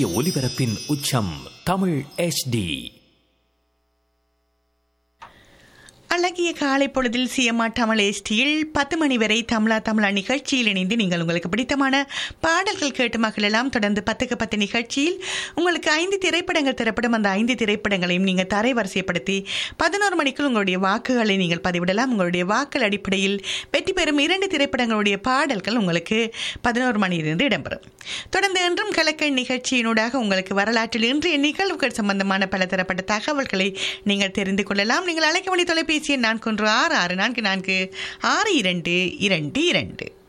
சூரிய ஒளிபரப்பின் உச்சம் தமிழ் HD அழகிய காலை பொழுதில் சிஎம்ஆ தமிழ் எஸ்டியில் பத்து மணி வரை தமிழா தமிழா நிகழ்ச்சியில் இணைந்து நீங்கள் உங்களுக்கு பிடித்தமான பாடல்கள் கேட்டு மகிழலாம் தொடர்ந்து பத்துக்கு பத்து நிகழ்ச்சியில் உங்களுக்கு ஐந்து திரைப்படங்கள் தரப்படும் அந்த ஐந்து திரைப்படங்களையும் நீங்கள் தரைவரிசைப்படுத்தி பதினோரு மணிக்குள் உங்களுடைய வாக்குகளை நீங்கள் பதிவிடலாம் உங்களுடைய வாக்கள் அடிப்படையில் வெற்றி பெறும் இரண்டு திரைப்படங்களுடைய பாடல்கள் உங்களுக்கு பதினோரு மணியிலிருந்து இடம்பெறும் தொடர்ந்து என்றும் கலக்கல் நிகழ்ச்சியினூடாக உங்களுக்கு வரலாற்றில் இன்றைய நிகழ்வுகள் சம்பந்தமான பல தரப்பட்ட தகவல்களை நீங்கள் தெரிந்து கொள்ளலாம் நீங்கள் அழைக்க வேண்டிய தொலைபேசி எண் நான்கு ஒன்று ஆறு ஆறு நான்கு நான்கு ஆறு இரண்டு இரண்டு இரண்டு